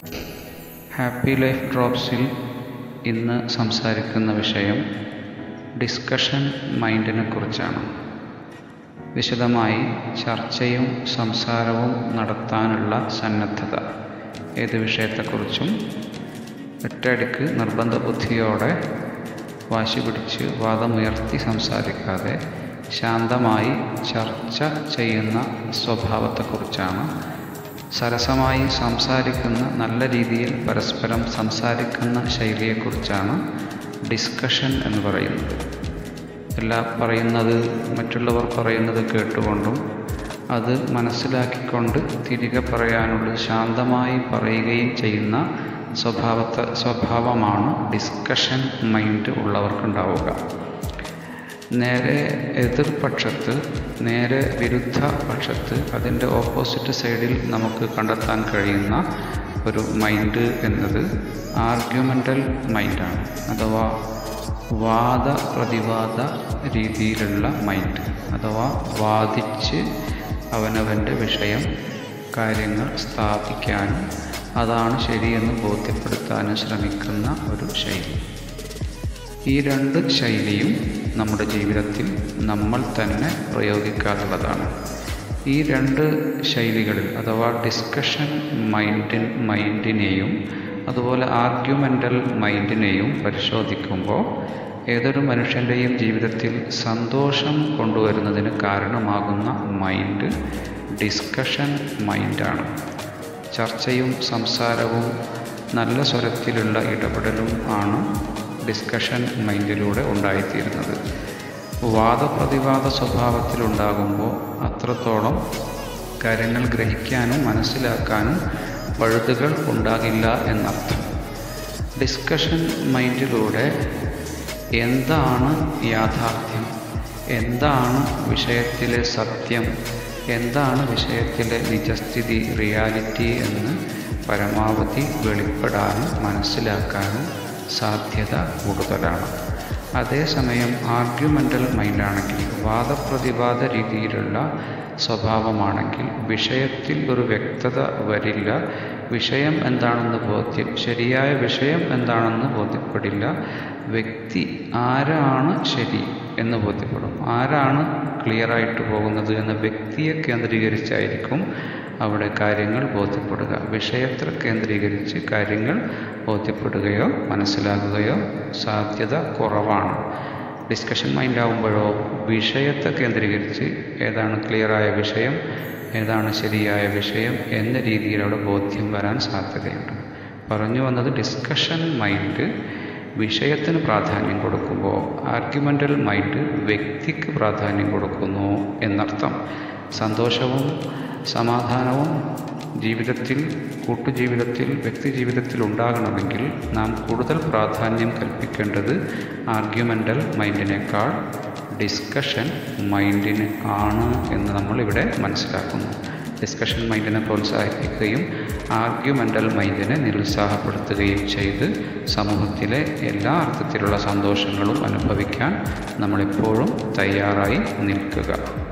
happy life ഡ്രോപ്സിൽ ഇന്ന് സംസാരിക്കുന്ന വിഷയം ഡിസ്കഷൻ മൈൻഡിനെ കുറിച്ചാണ് വിശദമായി ചർച്ചയും സംസാരവും നടത്താനുള്ള സന്നദ്ധത ഏത് വിഷയത്തെക്കുറിച്ചും ഒറ്റയടിക്ക് നിർബന്ധ ബുദ്ധിയോടെ വാശി പിടിച്ച് വാദമുയർത്തി സംസാരിക്കാതെ ശാന്തമായി ചർച്ച ചെയ്യുന്ന സ്വഭാവത്തെക്കുറിച്ചാണ് സരസമായി സംസാരിക്കുന്ന നല്ല രീതിയിൽ പരസ്പരം സംസാരിക്കുന്ന ശൈലിയെക്കുറിച്ചാണ് ഡിസ്കഷൻ എന്ന് പറയുന്നത് എല്ലാ പറയുന്നത് മറ്റുള്ളവർ പറയുന്നത് കേട്ടുകൊണ്ടും അത് മനസ്സിലാക്കിക്കൊണ്ട് തിരികെ പറയാനുള്ള ശാന്തമായി പറയുകയും ചെയ്യുന്ന സ്വഭാവത്തെ സ്വഭാവമാണ് ഡിസ്കഷൻ മൈൻഡ് ഉള്ളവർക്കുണ്ടാവുക നേരെ എതിർപക്ഷത്ത് നേരെ വിരുദ്ധ പക്ഷത്ത് അതിൻ്റെ ഓപ്പോസിറ്റ് സൈഡിൽ നമുക്ക് കണ്ടെത്താൻ കഴിയുന്ന ഒരു മൈൻഡ് എന്നത് ആർഗ്യുമെൻ്റൽ മൈൻഡാണ് അഥവാ വാദ പ്രതിവാദ രീതിയിലുള്ള മൈൻഡ് അഥവാ വാദിച്ച് അവനവൻ്റെ വിഷയം കാര്യങ്ങൾ സ്ഥാപിക്കാനും അതാണ് ശരിയെന്ന് ബോധ്യപ്പെടുത്താനും ശ്രമിക്കുന്ന ഒരു ശൈലി ഈ രണ്ട് ശൈലിയും നമ്മുടെ ജീവിതത്തിൽ നമ്മൾ തന്നെ പ്രയോഗിക്കാറുള്ളതാണ് ഈ രണ്ട് ശൈലികളിൽ അഥവാ ഡിസ്കഷൻ മൈൻഡിൻ മൈൻഡിനെയും അതുപോലെ ആർഗ്യുമെൻ്റൽ മൈൻഡിനെയും പരിശോധിക്കുമ്പോൾ ഏതൊരു മനുഷ്യൻ്റെയും ജീവിതത്തിൽ സന്തോഷം കൊണ്ടുവരുന്നതിന് കാരണമാകുന്ന മൈൻഡ് ഡിസ്കഷൻ മൈൻഡാണ് ചർച്ചയും സംസാരവും നല്ല സ്വരത്തിലുള്ള ഇടപെടലും ആണ് ഡിസ്കഷൻ മൈൻഡിലൂടെ ഉണ്ടായിത്തീരുന്നത് വാദപ്രതിവാദ സ്വഭാവത്തിലുണ്ടാകുമ്പോൾ അത്രത്തോളം കാര്യങ്ങൾ ഗ്രഹിക്കാനും മനസ്സിലാക്കാനും പഴുതുകൾ ഉണ്ടാകില്ല എന്നർത്ഥം ഡിസ്കഷൻ മൈൻഡിലൂടെ എന്താണ് യാഥാർത്ഥ്യം എന്താണ് വിഷയത്തിലെ സത്യം എന്താണ് വിഷയത്തിലെ നിജസ്ഥിതി റിയാലിറ്റി എന്ന് പരമാവധി വെളിപ്പെടാനും മനസ്സിലാക്കാനും സാധ്യത കൂടുതലാണ് അതേസമയം ആർഗ്യുമെൻ്റൽ മൈൻഡാണെങ്കിൽ വാദപ്രതിവാദ രീതിയിലുള്ള സ്വഭാവമാണെങ്കിൽ വിഷയത്തിൽ ഒരു വ്യക്തത വരില്ല വിഷയം എന്താണെന്ന് ബോധ്യം ശരിയായ വിഷയം എന്താണെന്ന് ബോധ്യപ്പെടില്ല വ്യക്തി ആരാണ് ശരി എന്ന് ബോധ്യപ്പെടും ആരാണ് ക്ലിയറായിട്ട് പോകുന്നത് എന്ന വ്യക്തിയെ കേന്ദ്രീകരിച്ചായിരിക്കും അവിടെ കാര്യങ്ങൾ ബോധ്യപ്പെടുക വിഷയത്തിൽ കേന്ദ്രീകരിച്ച് കാര്യങ്ങൾ ബോധ്യപ്പെടുകയോ മനസ്സിലാക്കുകയോ സാധ്യത കുറവാണ് ഡിസ്കഷൻ മൈൻഡ് ആകുമ്പോഴോ വിഷയത്തെ കേന്ദ്രീകരിച്ച് ഏതാണ് ക്ലിയറായ വിഷയം ഏതാണ് ശരിയായ വിഷയം എന്ന രീതിയിൽ അവിടെ ബോധ്യം വരാൻ സാധ്യതയുണ്ട് പറഞ്ഞു വന്നത് ഡിസ്കഷൻ മൈൻഡ് വിഷയത്തിന് പ്രാധാന്യം കൊടുക്കുമ്പോൾ ആർഗ്യുമെൻ്റൽ മൈൻഡ് വ്യക്തിക്ക് പ്രാധാന്യം കൊടുക്കുന്നു എന്നർത്ഥം സന്തോഷവും സമാധാനവും ജീവിതത്തിൽ കൂട്ടുജീവിതത്തിൽ വ്യക്തി ജീവിതത്തിൽ ഉണ്ടാകണമെങ്കിൽ നാം കൂടുതൽ പ്രാധാന്യം കൽപ്പിക്കേണ്ടത് ആർഗ്യുമെൻ്റൽ മൈൻഡിനേക്കാൾ ഡിസ്കഷൻ മൈൻഡിന് ആണ് എന്ന് നമ്മൾ ഇവിടെ മനസ്സിലാക്കുന്നു ഡിസ്കഷൻ മൈൻഡിനെ പ്രോത്സാഹിപ്പിക്കുകയും ആർഗ്യുമെൻ്റൽ മൈൻഡിനെ നിരുത്സാഹപ്പെടുത്തുകയും ചെയ്ത് സമൂഹത്തിലെ എല്ലാ അർത്ഥത്തിലുള്ള സന്തോഷങ്ങളും അനുഭവിക്കാൻ നമ്മളെപ്പോഴും തയ്യാറായി നിൽക്കുക